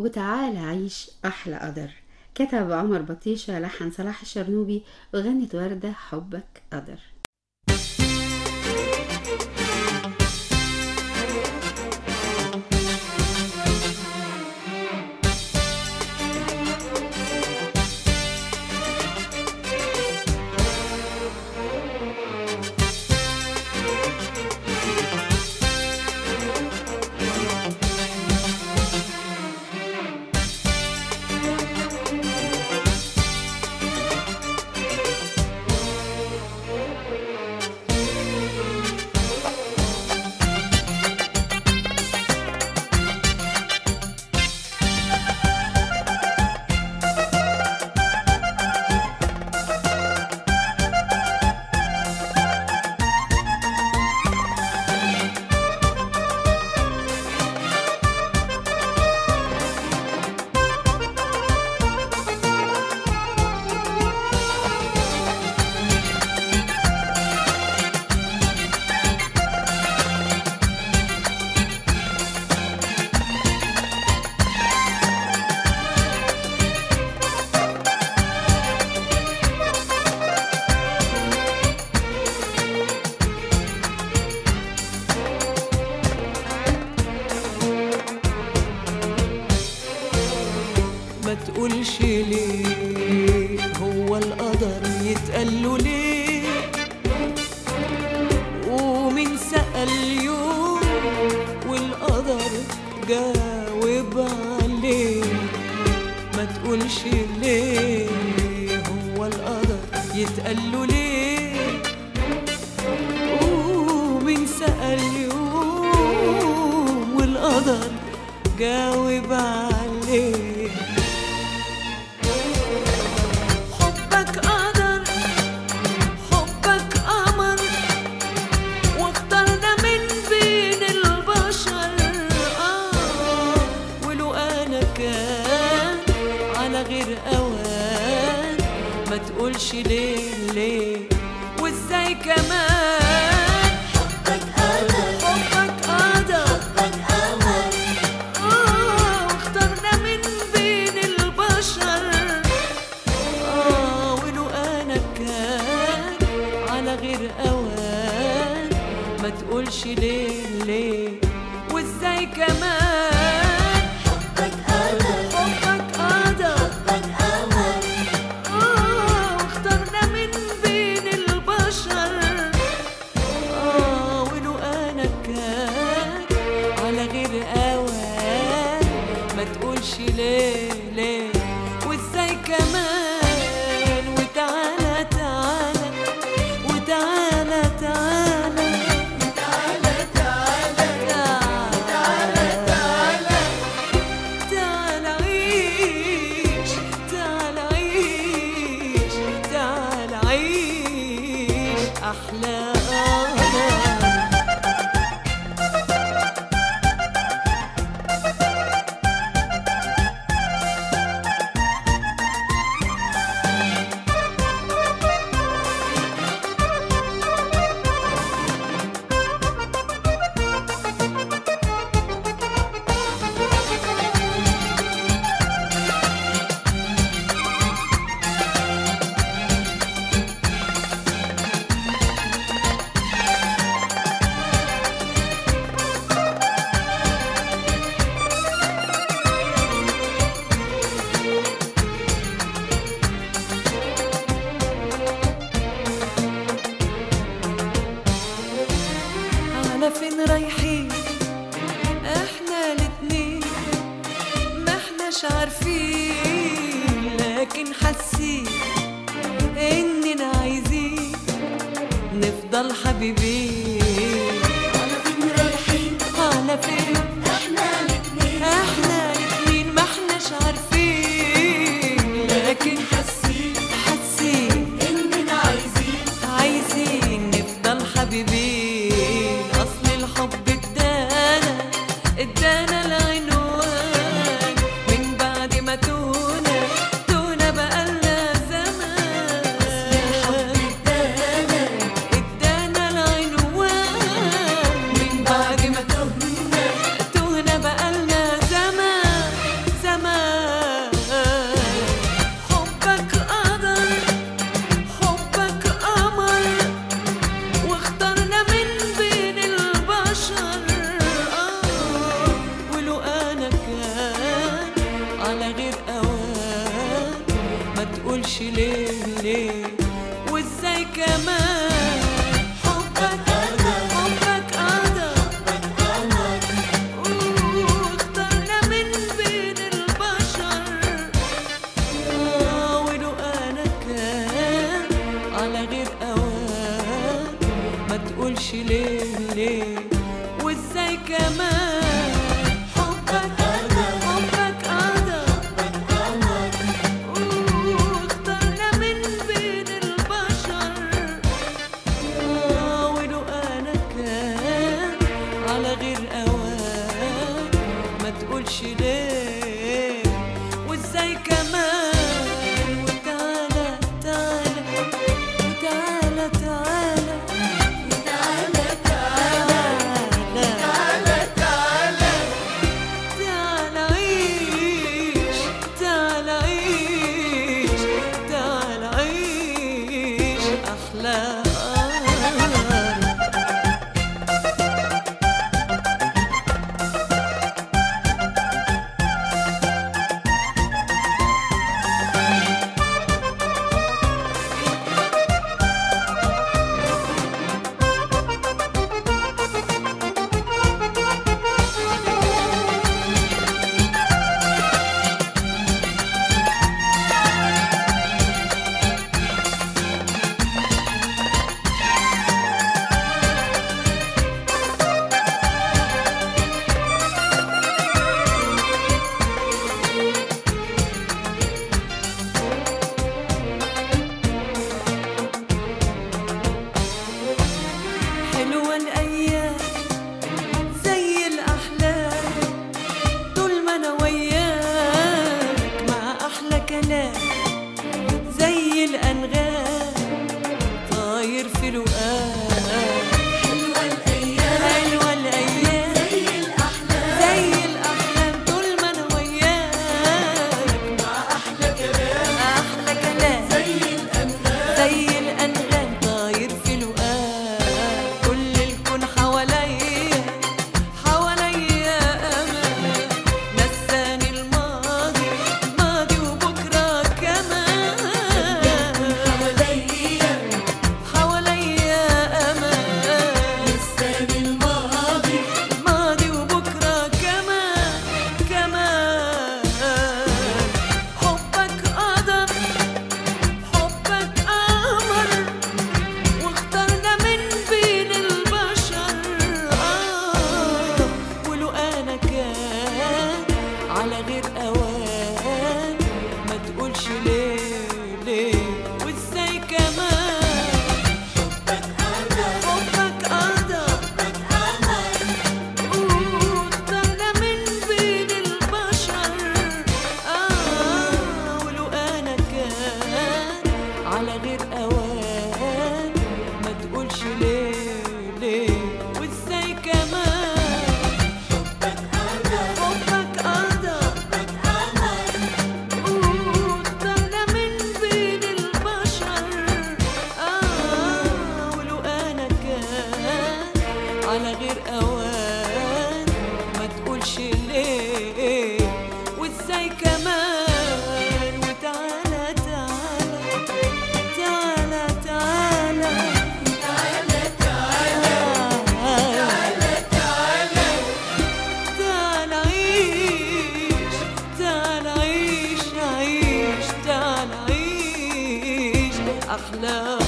وتعالى عيش أحلى قدر كتب عمر بطيشة لحن صلاح الشرنوبي وغنت وردة حبك قدر ما تقولش ليه هو القدر يتقال له ليه ومين سأل يوم والقدر جاوب عليه ما تقولش ليه هو القدر يتقال له ليه ومين سأل يوم والقدر جاوب عليه حبك قدر حبك قمر واخترنا من بين البشر آه ولو أنا كان على غير أوان ما تقولش ليه ليه وازاي كمان حبك قدر حبك قدر حبك قمر آه واخترنا من بين البشر آه ولو أنا كان على غير أوان ما تقولش ليه ليه وإزاي كمان حبك قدر حبك قدر حبك قمر آه واخترنا من بين البشر آه ولو أنا كان على غير أوان ما تقولش ليه ليه وإزاي كمان وتعالى تعالى وتعالى تعالى تعالى تعالى تعالى تعالى عيش تعالى عيش تعالى عيش أحلى قمر على فين رايحين احنا الاتنين ما احناش عارفين لكن حاسين اننا عايزين نفضل حبيبين على فين رايحين على فين احنا الاتنين احنا الاتنين ما احناش عارفين لكن حاسين حاسين اننا عايزين عايزين نفضل حبيبين اصل الحب ادانا ادانا العنوان من بعد ما تونا تونا بقالنا زمان ادانا ادانا العنوان من بعد ما تونا تقولش ليه ليه وازاي كمان حبك حبك قدر واخترنا من بين البشر آه، ولو انا كان على غير اوان ما تقولش ليه ليه وازاي كمان حبك حبك قدر واخترنا من بين البشر آه، ولو انا كان على غير اوان ما تقولش ليه وازاي كمان وتعالى تعالى وتعالى تعالى تعالى تعالى تعالى تعالى عيش تعالى عيش تعالى عيش أحلام حلوة الأيام زي الأحلام طول ما أنا وياك مع أحلى كلام زي الأنغام طاير في لقاك حلوة الأيام حلوة الأيام زي الأحلام زي الأحلام طول ما أنا وياك مع أحلى كلام أحلى كلام زي الأنغام زي الأنغام طاير في لقاك كل الكون حواليا حواليا أمان نساني الماضي ماضي وبكرة كمان حواليا حواليا أمان لساني الماضي ماضي وبكرة كمان كمان حبك قدر حبك قمر واخترنا من بين البشر آه ولو أنا كان على غير أوان ما تقولش ليه ليه وإزاي كمان حبك قدر واخترنا من بين البشر آه ولو أنا كان على غير أوان ما تقولش ليه ليه وإزاي كمان حبك قدر واخترنا من بين البشر آه ولو أنا كان على غير أوان ما تقولش ليه وإزاي كمان وتعالى تعالى تعالى تعالى تعالى تعالى تعالى تعالى تعال عيش تعال عيش عيش تعال عيش أحلام